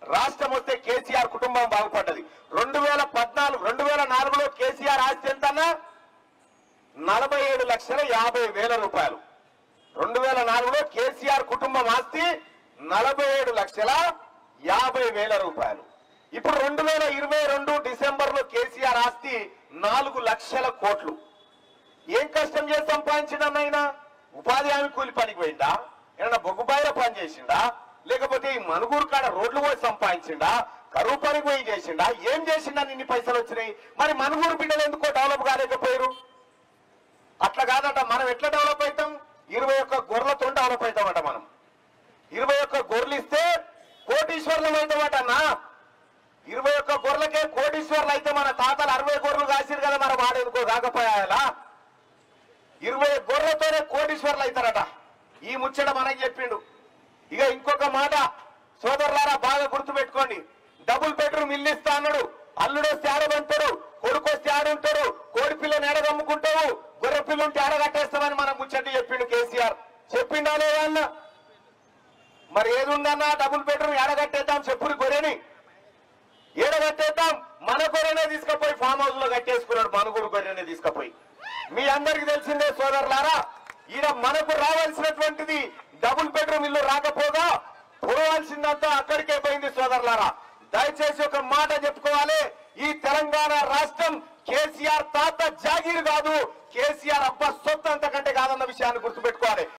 రాష్ట్రం వస్తే కేసీఆర్ కుటుంబం బాగుపడ్డది రెండు వేల పద్నాలుగు రెండు వేల నాలుగులో కేసీఆర్ ఆస్తి ఎంతన్నా నలభై ఏడు లక్షల యాభై వేల రూపాయలు రెండు వేల నాలుగులో కేసీఆర్ కుటుంబం ఆస్తి నలభై ఏడు లక్షల యాభై వేల రూపాయలు ఇప్పుడు రెండు వేల ఇరవై రెండు డిసెంబర్ లో కేసీఆర్ ఆస్తి నాలుగు లక్షల కోట్లు ఏం కష్టం చేసి సంపాదించిండన్నైనా ఉపాధి హామీ కూలి పనికి పోయిందా ఏమన్నా బొగ్గుబాయిల పని చేసిండా లేకపోతే ఈ మనుగూరు కాడ రోడ్లు పోయి సంపాదించిండా కరువు పనికి పోయి చేసిండా ఏం చేసిండా ఇన్ని పైసలు వచ్చినాయి మరి మనుగూరు బిడ్డలు ఎందుకో డెవలప్ కాలేకపోయారు అట్లా కాదట మనం ఎట్లా డెవలప్ అవుతాం ఇరవై ఒక్క గొర్రెలతో డెవలప్ అవుతామట మనం ఇరవై ఒక్క గొర్రెలు ఇస్తే కోటీశ్వర్లం అవుతామట అన్నా ఇరవై ఒక్క గొర్రెలకే కోటీశ్వర్లు అయితే మన తాతలు అరవై గొర్రెలు కాసిరు కదా మన వాడెందుకో కాకపోయాలా ఇరవై గొర్రెలతోనే కోటీశ్వర్లు అవుతారట ఈ ముచ్చట మనకి చెప్పిండు ఇక ఇంకొక మాట సోదరులారా బాగా గుర్తు పెట్టుకోండి డబుల్ బెడ్రూమ్ ఇల్లు ఇస్తా అన్నాడు అల్లుడు వస్తే ఆడబంటాడు కొడుకు వస్తే ఆడుంటాడు కోడి పిల్లని ఎడగమ్ముకుంటావు గొర్రె పిల్ల ఉంటే ఆడగట్టేస్తామని మన ముచ్చట చెప్పిండు కేసీఆర్ చెప్పిండా లేదా అన్న మరి ఏది ఉందన్నా డబుల్ బెడ్రూమ్ ఎడగట్టేద్దాం చెప్పుడు గొర్రెని ఏడగట్టేద్దాం మన గొర్రెనే తీసుకుపోయి ఫామ్ హౌస్ లో కట్టేసుకున్నాడు మనుగురు గొర్రెనే తీసుకుపోయి మీ అందరికి తెలిసిందే సోదరులారా ఈడ మనకు రావాల్సినటువంటిది డబుల్ బెడ్రూమ్ ఇల్లు రాకపోగా పొడవాల్సిందంతా అక్కడికే పోయింది సోదరులారా దయచేసి ఒక మాట చెప్పుకోవాలి ఈ తెలంగాణ రాష్ట్రం కేసీఆర్ తాత జాగీర్ కాదు కేసీఆర్ అబ్బా సొత్తు అంతకంటే కాదన్న విషయాన్ని గుర్తుపెట్టుకోవాలి